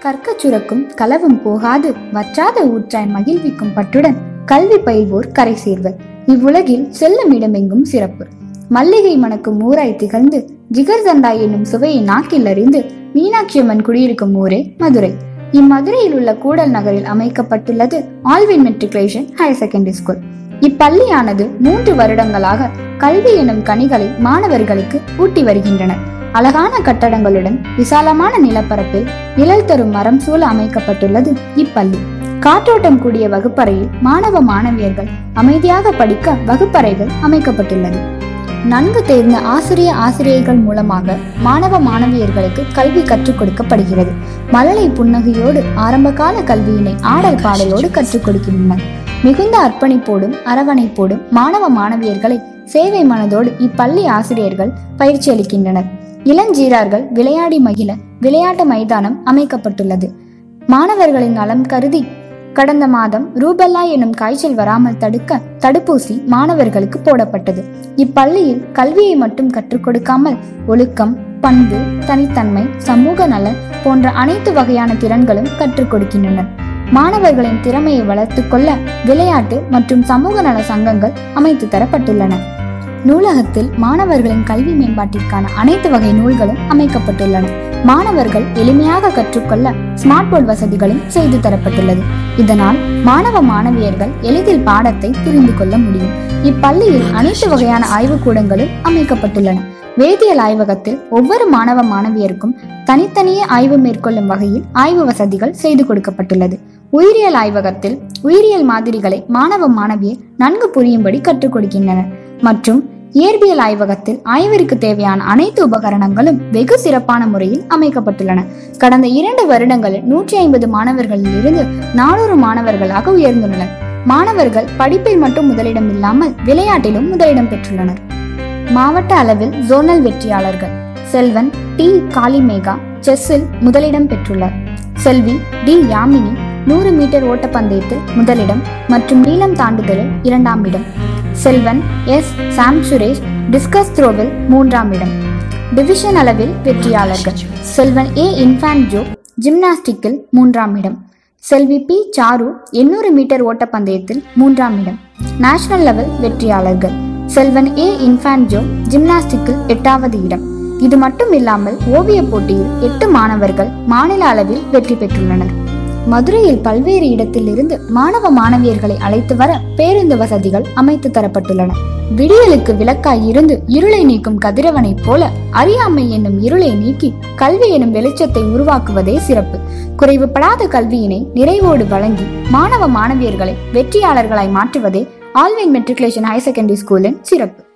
கற்கச் சுரக்கும் களவும் போகாது வற்றாத ஊற்றாய் மகிழ்விக்கும் பட்டுடன் கல்வி பயில்வோர் கரை சேர்வர் இவ்வுலகில் செல்லும் இடமெங்கும் சிறப்பு மல்லிகை மணக்கும் ஊராய் திகழ்ந்து ஜிகர் தண்டா என்னும் சுவையை நாக்கில் அறிந்து மீனாட்சி அம்மன் குடியிருக்கும் ஊரே மதுரை இம்மதுரையில் உள்ள கூடல் நகரில் அமைக்கப்பட்டுள்ளது Alvin matriculation higher secondary school இப்பள்ளியானது மூன்று வருடங்களாக கல்வி எனும் கனிகளை மாணவர்களுக்கு ஊட்டி வருகின்றனர் அழகான கட்டடங்களுடன் விசாலமான நிலப்பரப்பில் நிழல் தரும் மரம் சூழ அமைக்கப்பட்டுள்ளது இப்பள்ளி காற்றோட்டம் கூடிய வகுப்பறையில் மாணவ மாணவியர்கள் அமைதியாக படிக்க வகுப்பறைகள் அமைக்கப்பட்டுள்ளது நன்கு தேர்ந்த ஆசிரிய ஆசிரியர்கள் மூலமாக மாணவ மாணவியர்களுக்கு கல்வி கற்றுக் கொடுக்கப்படுகிறது மழலை புன்னகையோடு ஆரம்பகால கல்வியினை ஆடல் பாடலோடு கற்றுக் கொடுக்கின்றனர் மிகுந்த அர்ப்பணிப்போடும் அரவணைப்போடும் மாணவ மாணவியர்களை சேவை மனதோடு இப்பள்ளி ஆசிரியர்கள் பயிற்சி அளிக்கின்றனர் இளஞ்சீரார்கள் விளையாடி மகிழ விளையாட்டு மைதானம் அமைக்கப்பட்டுள்ளது மாணவர்களின் நலம் கருதி கடந்த மாதம் ரூபல்லா எனும் காய்ச்சல் வராமல் தடுக்க தடுப்பூசி மாணவர்களுக்கு போடப்பட்டது இப்பள்ளியில் கல்வியை மட்டும் கற்றுக் கொடுக்காமல் ஒழுக்கம் பண்பு தனித்தன்மை சமூக நலன் போன்ற அனைத்து வகையான திறன்களும் கற்றுக் கொடுக்கின்றனர் மாணவர்களின் திறமையை வளர்த்துக் கொள்ள விளையாட்டு மற்றும் சமூக நல சங்கங்கள் அமைத்து தரப்பட்டுள்ளன நூலகத்தில் மாணவர்களின் கல்வி மேம்பாட்டிற்கான அனைத்து வகை நூல்களும் அமைக்கப்பட்டுள்ளன மாணவர்கள் எளிமையாக கற்றுக்கொள்ள ஸ்மார்ட் போர்ட் வசதிகளும் செய்து தரப்பட்டுள்ளது இதனால் மாணவ மாணவியர்கள் எளிதில் பாடத்தை புரிந்து கொள்ள முடியும் இப்பள்ளியில் அனைத்து வகையான ஆய்வுக்கூடங்களும் அமைக்கப்பட்டுள்ளன வேதியியல் ஆய்வகத்தில் ஒவ்வொரு மாணவ மாணவியருக்கும் தனித்தனியே ஆய்வு மேற்கொள்ளும் வகையில் ஆய்வு வசதிகள் செய்து கொடுக்கப்பட்டுள்ளது உயிரியல் ஆய்வகத்தில் உயிரியல் மாதிரிகளை மாணவ மாணவியர் நன்கு புரியும்படி கற்றுக் கொடுக்கின்றனர் மற்றும் இயற்பியல் ஆய்வகத்தில் ஆய்விற்கு தேவையான அனைத்து உபகரணங்களும் வெகு சிறப்பான முறையில் அமைக்கப்பட்டுள்ளன கடந்த இரண்டு வருடங்களில் நூற்றி ஐம்பது மாணவர்களில் இருந்து நானூறு மாணவர்களாக உயர்ந்துள்ளனர் மாணவர்கள் படிப்பில் மட்டும் முதலிடம் இல்லாமல் விளையாட்டிலும் முதலிடம் பெற்றுள்ளனர் மாவட்ட அளவில் ஜோனல் வெற்றியாளர்கள் செல்வன் டி காளிமேகா செஸ்ஸில் முதலிடம் பெற்றுள்ளார் செல்வி டி யாமினி நூறு மீட்டர் ஓட்டப்பந்தயத்தில் முதலிடம் மற்றும் நீளம் தாண்டுதலில் இரண்டாம் இடம் செல்வன் எஸ் சாம் சுரேஷ் டிஸ்கஸ் த்ரோவில் மூன்றாம் இடம் டிவிஷன் அளவில் வெற்றியாளர்கள் செல்வன் ஏ இன்ஃபான்ஜோ ஜிம்னாஸ்டிக்கில் மூன்றாம் இடம் செல்வி பி சாரு எண்ணூறு மீட்டர் ஓட்டப்பந்தயத்தில் மூன்றாம் இடம் நேஷனல் லெவல் வெற்றியாளர்கள் செல்வன் ஏ இன்ஃபான்ஜோ ஜிம்னாஸ்டிக்கில் எட்டாவது இடம் இது மட்டும் இல்லாமல் ஓவியப் போட்டியில் எட்டு மாணவர்கள் மாநில அளவில் வெற்றி பெற்றுள்ளனர் மதுரையில் பல்வேறு இடத்தில் இருந்து மாணவ மாணவியர்களை அழைத்து வர பேருந்து வசதிகள் அமைத்து தரப்பட்டுள்ளன விடியலுக்கு விளக்காய் இருந்து இருளை நீக்கும் கதிரவனைப் போல அறியாமை என்னும் இருளை நீக்கி கல்வி எனும் வெளிச்சத்தை உருவாக்குவதே சிறப்பு குறைவுபடாத கல்வியினை நிறைவோடு வழங்கி மாணவ மாணவியர்களை வெற்றியாளர்களாய் மாற்றுவதே ஆல்வின் மெட்ரிகுலேஷன் ஹையர் செகண்டரி ஸ்கூலின் சிறப்பு